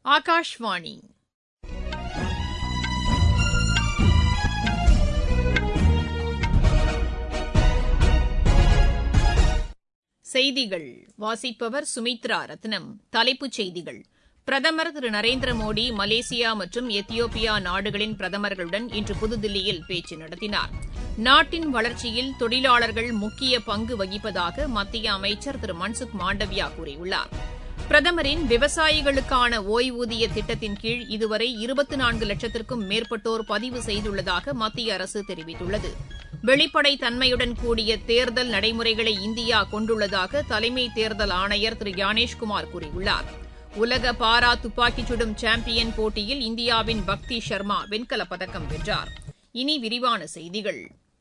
ஆகாஷ்வாணி செய்திகள் வாசிப்பவர் சுமித்ரா ரத்னம் தலைப்புச் செய்திகள் பிரதமர் திரு நரேந்திர மோடி மலேசியா மற்றும் எத்தியோப்பியா நாடுகளின் பிரதமர்களுடன் இன்று புதுதில்லியில் பேச்சு நடத்தினார் நாட்டின் வளர்ச்சியில் தொழிலாளர்கள் முக்கிய பங்கு வகிப்பதாக மத்திய அமைச்சர் திரு மன்சுக் மாண்டவியா கூறியுள்ளார் பிரதமரின் விவசாயிகளுக்கான ஓய்வூதிய திட்டத்தின் கீழ் இதுவரை இருபத்தி நான்கு லட்சத்திற்கும் மேற்பட்டோர் பதிவு செய்துள்ளதாக மத்திய அரசு தெரிவித்துள்ளது வெளிப்படைத் தன்மையுடன் கூடிய தேர்தல் நடைமுறைகளை இந்தியா கொண்டுள்ளதாக தலைமை தேர்தல் ஆணையர் திரு ஞானேஷ்குமார் கூறியுள்ளார் உலக பாரா துப்பாக்கிச் சுடும் சாம்பியன் போட்டியில் இந்தியாவின் பக்தி ஷர்மா வெண்கலப் பதக்கம் வென்றார் இனி விரிவான செய்திகள்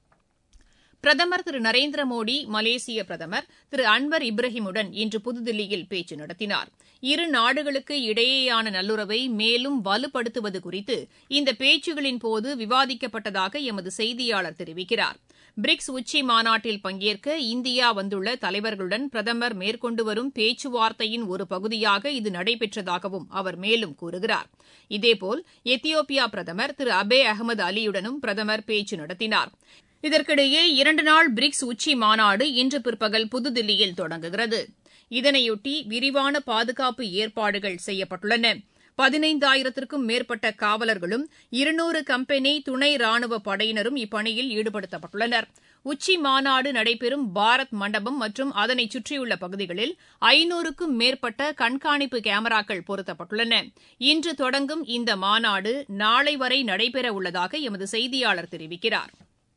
பிரதமர் திரு நரேந்திர மோடி மலேசிய பிரதமர் திரு அன்வர் இப்ராஹிமுடன் இன்று புதுதில்லியில் பேச்சு நடத்தினார் இரு நாடுகளுக்கு இடையேயான நல்லுறவை மேலும் வலுப்படுத்துவது குறித்து இந்த பேச்சுகளின் போது விவாதிக்கப்பட்டதாக எமது செய்தியாளர் தெரிவிக்கிறார் பிரிக்ஸ் உச்சி மாநாட்டில் பங்கேற்க இந்தியா வந்துள்ள தலைவர்களுடன் பிரதமர் மேற்கொண்டு வரும் பேச்சுவார்த்தையின் ஒரு பகுதியாக இது நடைபெற்றதாகவும் அவர் மேலும் கூறுகிறார் இதேபோல் எத்தியோப்பியா பிரதமர் திரு அபே அகமது அலியுடனும் பிரதமர் பேச்சு நடத்தினார் இதற்கிடையே இரண்டு நாள் பிரிக்ஸ் உச்சி மாநாடு இன்று பிற்பகல் புதுதில்லியில் தொடங்குகிறது இதனையொட்டி விரிவான பாதுகாப்பு ஏற்பாடுகள் செய்யப்பட்டுள்ளன பதினைந்தாயிரத்திற்கும் மேற்பட்ட காவலர்களும் இருநூறு கம்பெனி துணை ராணுவ படையினரும் இப்பணியில் ஈடுபடுத்தப்பட்டுள்ளனர் உச்சி மாநாடு நடைபெறும் பாரத் மண்டபம் மற்றும் அதனை சுற்றியுள்ள பகுதிகளில் ஐநூறுக்கும் மேற்பட்ட கண்காணிப்பு கேமராக்கள் பொருத்தப்பட்டுள்ளன இன்று தொடங்கும் இந்த மாநாடு நாளை வரை நடைபெறவுள்ளதாக எமது செய்தியாளர் தெரிவிக்கிறார்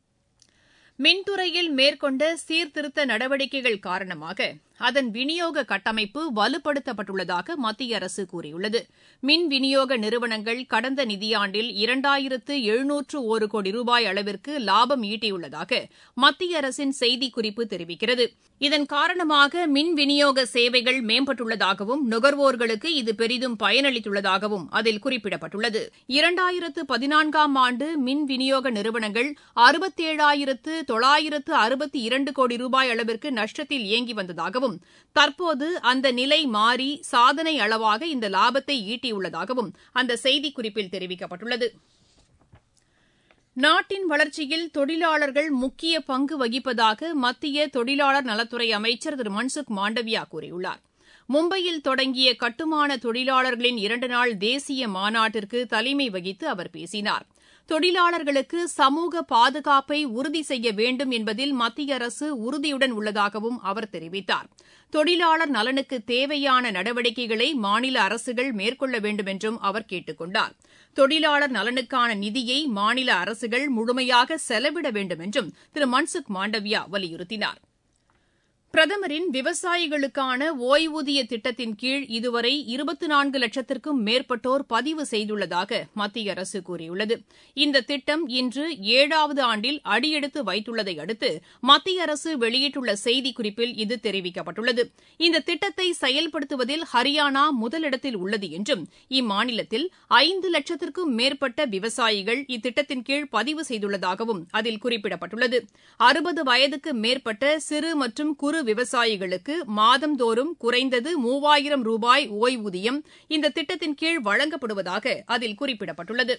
மின்துறையில் மேற்கொண்ட சீர்திருத்த நடவடிக்கைகள் காரணமாக அதன் விநியோக கட்டமைப்பு வலுப்படுத்தப்பட்டுள்ளதாக மத்திய அரசு கூறியுள்ளது மின் விநியோக நிறுவனங்கள் கடந்த நிதியாண்டில் இரண்டாயிரத்து எழுநூற்று ஒரு கோடி ரூபாய் அளவிற்கு லாபம் ஈட்டியுள்ளதாக மத்திய அரசின் செய்திக்குறிப்பு தெரிவிக்கிறது இதன் காரணமாக மின் விநியோக சேவைகள் மேம்பட்டுள்ளதாகவும் நுகர்வோர்களுக்கு இது பெரிதும் பயனளித்துள்ளதாகவும் அதில் குறிப்பிடப்பட்டுள்ளது இரண்டாயிரத்து பதினான்காம் ஆண்டு மின் விநியோக நிறுவனங்கள் அறுபத்தேழாயிரத்து தொள்ளாயிரத்து அறுபத்தி இரண்டு கோடி ரூபாய் அளவிற்கு நஷ்டத்தில் இயங்கி வந்ததாகவும் தற்போது அந்த நிலை மாறி சாதனை அளவாக இந்த லாபத்தை ஈட்டியுள்ளதாகவும் அந்த செய்திக்குறிப்பில் தெரிவிக்கப்பட்டுள்ளது நாட்டின் வளர்ச்சியில் தொழிலாளர்கள் முக்கிய பங்கு வகிப்பதாக மத்திய தொழிலாளர் நலத்துறை அமைச்சர் திரு மன்சுக் மாண்டவியா கூறியுள்ளார் மும்பையில் தொடங்கிய கட்டுமான தொழிலாளர்களின் இரண்டு நாள் தேசிய மாநாட்டிற்கு தலைமை வகித்து அவர் பேசினார் தொழிலாளர்களுக்கு சமூக பாதுகாப்பை உறுதி செய்ய வேண்டும் என்பதில் மத்திய அரசு உறுதியுடன் உள்ளதாகவும் அவர் தெரிவித்தார் தொழிலாளர் நலனுக்கு தேவையான நடவடிக்கைகளை மாநில அரசுகள் மேற்கொள்ள வேண்டும் என்றும் அவர் கேட்டுக் கொண்டார் தொழிலாளர் நலனுக்கான நிதியை மாநில அரசுகள் முழுமையாக செலவிட வேண்டும் என்றும் திரு மன்சுக் மாண்டவியா வலியுறுத்தினார் பிரதமரின் விவசாயிகளுக்கான ஓய்வூதிய திட்டத்தின் கீழ் இதுவரை இருபத்தி நான்கு லட்சத்திற்கும் மேற்பட்டோர் பதிவு செய்துள்ளதாக மத்திய அரசு கூறியுள்ளது இந்த திட்டம் இன்று ஏழாவது ஆண்டில் அடியெடுத்து வைத்துள்ளதை அடுத்து மத்திய அரசு வெளியிட்டுள்ள செய்திக்குறிப்பில் இது தெரிவிக்கப்பட்டுள்ளது இந்த திட்டத்தை செயல்படுத்துவதில் ஹரியானா முதலிடத்தில் உள்ளது என்றும் இம்மாநிலத்தில் ஐந்து லட்சத்திற்கும் மேற்பட்ட விவசாயிகள் இத்திட்டத்தின் கீழ் பதிவு செய்துள்ளதாகவும் அதில் குறிப்பிடப்பட்டுள்ளது அறுபது வயதுக்கு மேற்பட்ட சிறு மற்றும் குறு விவசாயிகளுக்கு மாதந்தோறும் குறைந்தது மூவாயிரம் ரூபாய் ஓய்வூதியம் இந்த திட்டத்தின் கீழ் வழங்கப்படுவதாக அதில் குறிப்பிடப்பட்டுள்ளது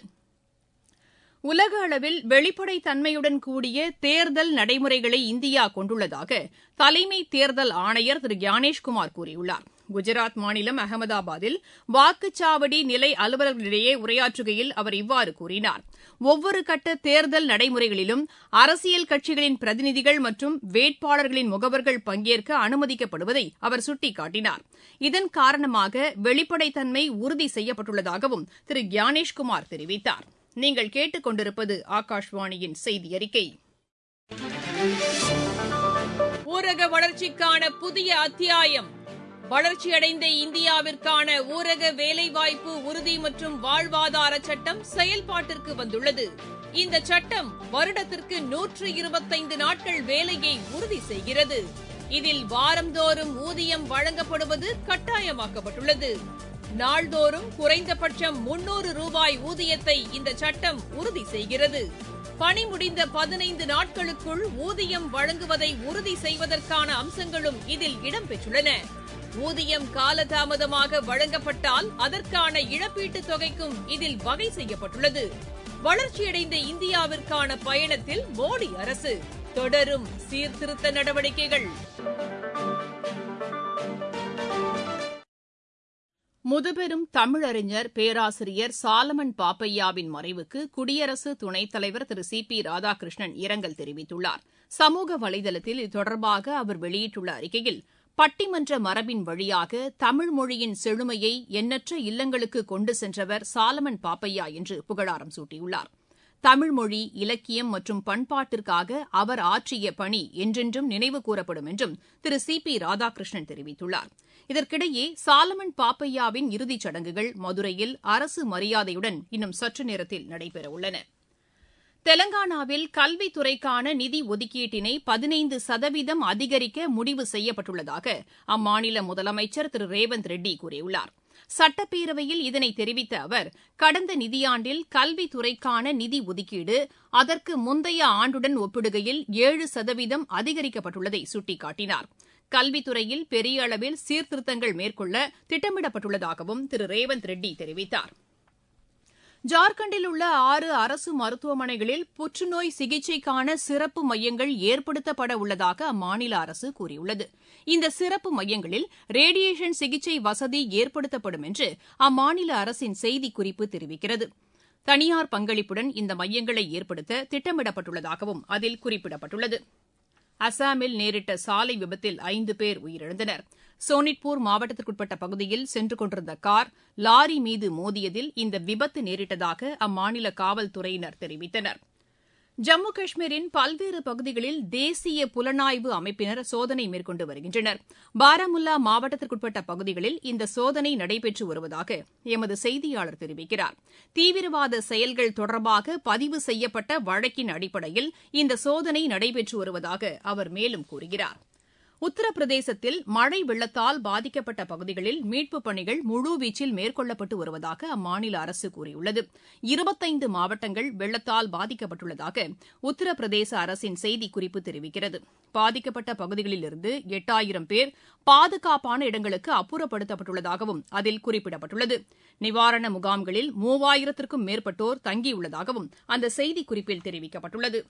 உலக அளவில் வெளிப்படைத் தன்மையுடன் கூடிய தேர்தல் நடைமுறைகளை இந்தியா கொண்டுள்ளதாக தலைமை தேர்தல் ஆணையர் திரு ஞானேஷ்குமார் கூறியுள்ளார் குஜராத் மாநிலம் அகமதாபாத்தில் வாக்குச்சாவடி நிலை அலுவலர்களிடையே உரையாற்றுகையில் அவர் இவ்வாறு கூறினார் ஒவ்வொரு கட்ட தேர்தல் நடைமுறைகளிலும் அரசியல் கட்சிகளின் பிரதிநிதிகள் மற்றும் வேட்பாளர்களின் முகவர்கள் பங்கேற்க அனுமதிக்கப்படுவதை அவர் சுட்டிக்காட்டினார் இதன் காரணமாக வெளிப்படைத்தன்மை உறுதி செய்யப்பட்டுள்ளதாகவும் திரு ஞானேஷ்குமார் தெரிவித்தார் நீங்கள் கேட்டுக் கொண்டிருப்பது ஆகாஷ்வாணியின் செய்தி அறிக்கை ஊரக வளர்ச்சிக்கான புதிய அத்தியாயம் வளர்ச்சியடைந்த இந்தியாவிற்கான ஊரக வேலைவாய்ப்பு உறுதி மற்றும் வாழ்வாதார சட்டம் செயல்பாட்டிற்கு வந்துள்ளது இந்த சட்டம் வருடத்திற்கு நூற்று இருபத்தைந்து நாட்கள் வேலையை உறுதி செய்கிறது இதில் வாரந்தோறும் ஊதியம் வழங்கப்படுவது கட்டாயமாக்கப்பட்டுள்ளது நாள்தோறும் குறைந்தபட்சம் முன்னூறு ரூபாய் ஊதியத்தை இந்த சட்டம் உறுதி செய்கிறது பணி முடிந்த பதினைந்து நாட்களுக்குள் ஊதியம் வழங்குவதை உறுதி செய்வதற்கான அம்சங்களும் இதில் இடம்பெற்றுள்ளன ஊதியம் காலதாமதமாக வழங்கப்பட்டால் அதற்கான இழப்பீட்டுத் தொகைக்கும் இதில் வகை செய்யப்பட்டுள்ளது வளர்ச்சியடைந்த இந்தியாவிற்கான பயணத்தில் மோடி அரசு தொடரும் சீர்திருத்த நடவடிக்கைகள் முதுபெரும் தமிழறிஞர் பேராசிரியர் சாலமன் பாப்பையாவின் மறைவுக்கு குடியரசு துணைத் தலைவர் திரு சி பி ராதாகிருஷ்ணன் இரங்கல் தெரிவித்துள்ளார் சமூக வலைதளத்தில் இது தொடர்பாக அவர் வெளியிட்டுள்ள அறிக்கையில் பட்டிமன்ற மரபின் வழியாக தமிழ் மொழியின் செழுமையை எண்ணற்ற இல்லங்களுக்கு கொண்டு சென்றவர் சாலமன் பாப்பையா என்று புகழாரம் சூட்டியுள்ளார் தமிழ்மொழி இலக்கியம் மற்றும் பண்பாட்டிற்காக அவர் ஆற்றிய பணி என்றென்றும் நினைவு கூறப்படும் என்றும் திரு சி பி ராதாகிருஷ்ணன் தெரிவித்துள்ளார் இதற்கிடையே சாலமன் பாப்பையாவின் இறுதிச் சடங்குகள் மதுரையில் அரசு மரியாதையுடன் இன்னும் சற்று நேரத்தில் நடைபெறவுள்ளன தெலங்கானாவில் கல்வித்துறைக்கான நிதி ஒதுக்கீட்டினை பதினைந்து சதவீதம் அதிகரிக்க முடிவு செய்யப்பட்டுள்ளதாக அம்மாநில முதலமைச்சர் திரு ரேவந்த் ரெட்டி கூறியுள்ளார் சட்டப்பேரவையில் இதனை தெரிவித்த அவர் கடந்த நிதியாண்டில் கல்வித்துறைக்கான நிதி ஒதுக்கீடு அதற்கு முந்தைய ஆண்டுடன் ஒப்பிடுகையில் ஏழு சதவீதம் அதிகரிக்கப்பட்டுள்ளதை சுட்டிக்காட்டினார் கல்வித்துறையில் பெரிய அளவில் சீர்திருத்தங்கள் மேற்கொள்ள திட்டமிடப்பட்டுள்ளதாகவும் திரு ரேவந்த் ரெட்டி தெரிவித்தார் ஜார்க்கண்டில் உள்ள ஆறு அரசு மருத்துவமனைகளில் புற்றுநோய் சிகிச்சைக்கான சிறப்பு மையங்கள் ஏற்படுத்தப்பட உள்ளதாக அம்மாநில அரசு கூறியுள்ளது இந்த சிறப்பு மையங்களில் ரேடியேஷன் சிகிச்சை வசதி ஏற்படுத்தப்படும் என்று அம்மாநில அரசின் செய்திக்குறிப்பு தெரிவிக்கிறது தனியார் பங்களிப்புடன் இந்த மையங்களை ஏற்படுத்த திட்டமிடப்பட்டுள்ளதாகவும் அதில் குறிப்பிடப்பட்டுள்ளது அசாமில் நேரிட்ட சாலை விபத்தில் ஐந்து பேர் உயிரிழந்தனர் சோனிட்பூர் மாவட்டத்திற்குட்பட்ட பகுதியில் சென்று கொண்டிருந்த கார் லாரி மீது மோதியதில் இந்த விபத்து நேரிட்டதாக அம்மாநில காவல்துறையினர் தெரிவித்தனர் ஜம்மு காஷ்மீரின் பல்வேறு பகுதிகளில் தேசிய புலனாய்வு அமைப்பினர் சோதனை மேற்கொண்டு வருகின்றனர் பாராமுல்லா மாவட்டத்திற்குட்பட்ட பகுதிகளில் இந்த சோதனை நடைபெற்று வருவதாக எமது செய்தியாளர் தெரிவிக்கிறார் தீவிரவாத செயல்கள் தொடர்பாக பதிவு செய்யப்பட்ட வழக்கின் அடிப்படையில் இந்த சோதனை நடைபெற்று வருவதாக அவர் மேலும் கூறுகிறார் உத்தரப்பிரதேசத்தில் மழை வெள்ளத்தால் பாதிக்கப்பட்ட பகுதிகளில் மீட்புப் பணிகள் முழுவீச்சில் மேற்கொள்ளப்பட்டு வருவதாக அம்மாநில அரசு கூறியுள்ளது இருபத்தைந்து மாவட்டங்கள் வெள்ளத்தால் பாதிக்கப்பட்டுள்ளதாக உத்தரப்பிரதேச அரசின் செய்திக்குறிப்பு தெரிவிக்கிறது பாதிக்கப்பட்ட பகுதிகளிலிருந்து எட்டாயிரம் பேர் பாதுகாப்பான இடங்களுக்கு அப்புறப்படுத்தப்பட்டுள்ளதாகவும் அதில் குறிப்பிடப்பட்டுள்ளது நிவாரண முகாம்களில் மூவாயிரத்திற்கும் மேற்பட்டோர் தங்கியுள்ளதாகவும் அந்த செய்திக்குறிப்பில் தெரிவிக்கப்பட்டுள்ளது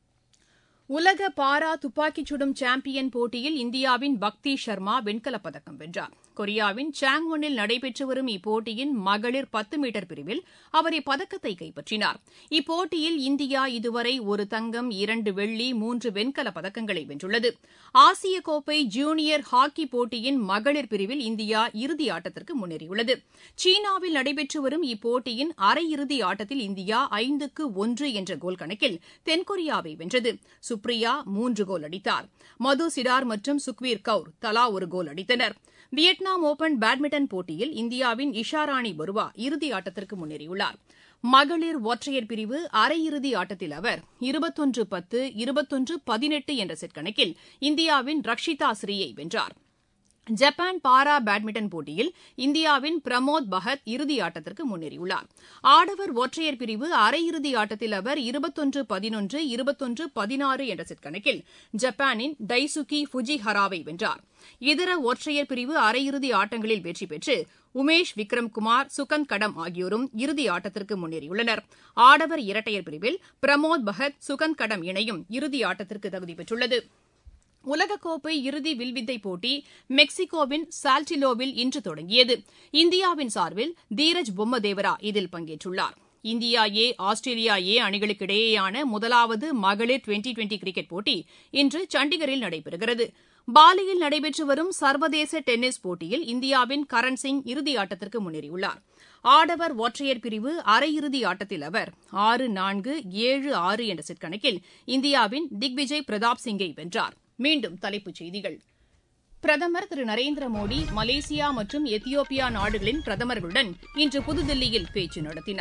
உலக பாரா துப்பாக்கிச் சுடும் சாம்பியன் போட்டியில் இந்தியாவின் பக்தி ஷர்மா வெண்கலப் பதக்கம் வென்றார் கொரியாவின் சாங்வனில் நடைபெற்று வரும் இப்போட்டியின் மகளிர் பத்து மீட்டர் பிரிவில் அவர் இப்பதக்கத்தை கைப்பற்றினார் இப்போட்டியில் இந்தியா இதுவரை ஒரு தங்கம் இரண்டு வெள்ளி மூன்று வெண்கலப் பதக்கங்களை வென்றுள்ளது ஆசிய கோப்பை ஜூனியர் ஹாக்கி போட்டியின் மகளிர் பிரிவில் இந்தியா இறுதி ஆட்டத்திற்கு முன்னேறியுள்ளது சீனாவில் நடைபெற்று வரும் இப்போட்டியின் அரையிறுதி ஆட்டத்தில் இந்தியா ஐந்துக்கு ஒன்று என்ற கோல் கணக்கில் தென்கொரியாவை வென்றது சுப்ரியா மூன்று கோல் அடித்தார் மது சிடார் மற்றும் சுக்வீர் கவுர் தலா ஒரு கோல் அடித்தனர் வியட்நாம் ஒபன் பேட்மிண்டன் போட்டியில் இந்தியாவின் இஷாராணி பருவா இறுதி ஆட்டத்திற்கு முன்னேறியுள்ளார் மகளிர் ஒற்றையர் பிரிவு அரையிறுதி ஆட்டத்தில் அவர் இருபத்தொன்று பத்து இருபத்தொன்று பதினெட்டு என்ற செட் கணக்கில் இந்தியாவின் ரக்ஷிதா ஸ்ரீயை வென்றார் ஜப்பான் பாரா பேட்மிண்டன் போட்டியில் இந்தியாவின் பிரமோத் பகத் இறுதி ஆட்டத்திற்கு முன்னேறியுள்ளார் ஆடவர் ஒற்றையர் பிரிவு அரையிறுதி ஆட்டத்தில் அவர் இருபத்தொன்று பதினொன்று இருபத்தொன்று பதினாறு என்ற செட் கணக்கில் ஜப்பானின் டைசுகி ஃபுஜிஹராவை வென்றார் இதர ஒற்றையர் பிரிவு அரையிறுதி ஆட்டங்களில் வெற்றி பெற்று உமேஷ் விக்ரம் குமார் சுகந்த் கடம் ஆகியோரும் இறுதி ஆட்டத்திற்கு முன்னேறியுள்ளனர் ஆடவர் இரட்டையர் பிரிவில் பிரமோத் பகத் சுகந்த் கடம் இணையும் இறுதி ஆட்டத்திற்கு தகுதி பெற்றுள்ளது உலகக்கோப்பை இறுதி வில்வித்தை போட்டி மெக்சிகோவின் சால்டிலோவில் இன்று தொடங்கியது இந்தியாவின் சார்பில் தீரஜ் பொம்மதேவரா இதில் பங்கேற்றுள்ளார் இந்தியா ஏ ஆஸ்திரேலியா ஏ அணிகளுக்கு இடையேயான முதலாவது மகளிர் டுவெண்டி டுவெண்டி கிரிக்கெட் போட்டி இன்று சண்டிகரில் நடைபெறுகிறது பாலியில் நடைபெற்று வரும் சர்வதேச டென்னிஸ் போட்டியில் இந்தியாவின் கரண் சிங் இறுதி ஆட்டத்திற்கு முன்னேறியுள்ளார் ஆடவர் ஒற்றையர் பிரிவு அரையிறுதி ஆட்டத்தில் அவர் ஆறு நான்கு ஏழு ஆறு என்ற செட் கணக்கில் இந்தியாவின் திக்விஜய் பிரதாப் சிங்கை வென்றார் மீண்டும் தலைப்புச் செய்திகள் பிரதமர் திரு நரேந்திர மோடி மலேசியா மற்றும் எத்தியோப்பியா நாடுகளின் பிரதமர்களுடன் இன்று புதுதில்லியில் பேச்சு நடத்தினார்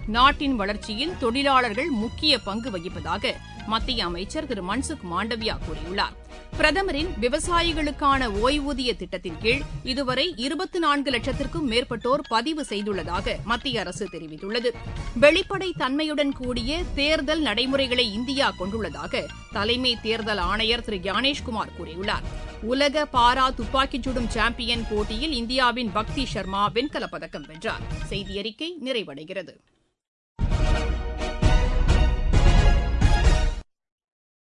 நாட்டின் வளர்ச்சியில் தொழிலாளர்கள் முக்கிய பங்கு வகிப்பதாக மத்திய அமைச்சர் திரு மன்சுக் மாண்டவியா கூறியுள்ளார் பிரதமரின் விவசாயிகளுக்கான ஓய்வூதிய திட்டத்தின் கீழ் இதுவரை இருபத்தி நான்கு லட்சத்திற்கும் மேற்பட்டோர் பதிவு செய்துள்ளதாக மத்திய அரசு தெரிவித்துள்ளது வெளிப்படை தன்மையுடன் கூடிய தேர்தல் நடைமுறைகளை இந்தியா கொண்டுள்ளதாக தலைமை தேர்தல் ஆணையர் திரு ஞானேஷ்குமார் கூறியுள்ளார் உலக பாரா துப்பாக்கிச் சுடும் சாம்பியன் போட்டியில் இந்தியாவின் பக்தி சர்மா வெண்கலப் பதக்கம் வென்றார் செய்தி அறிக்கை நிறைவடைகிறது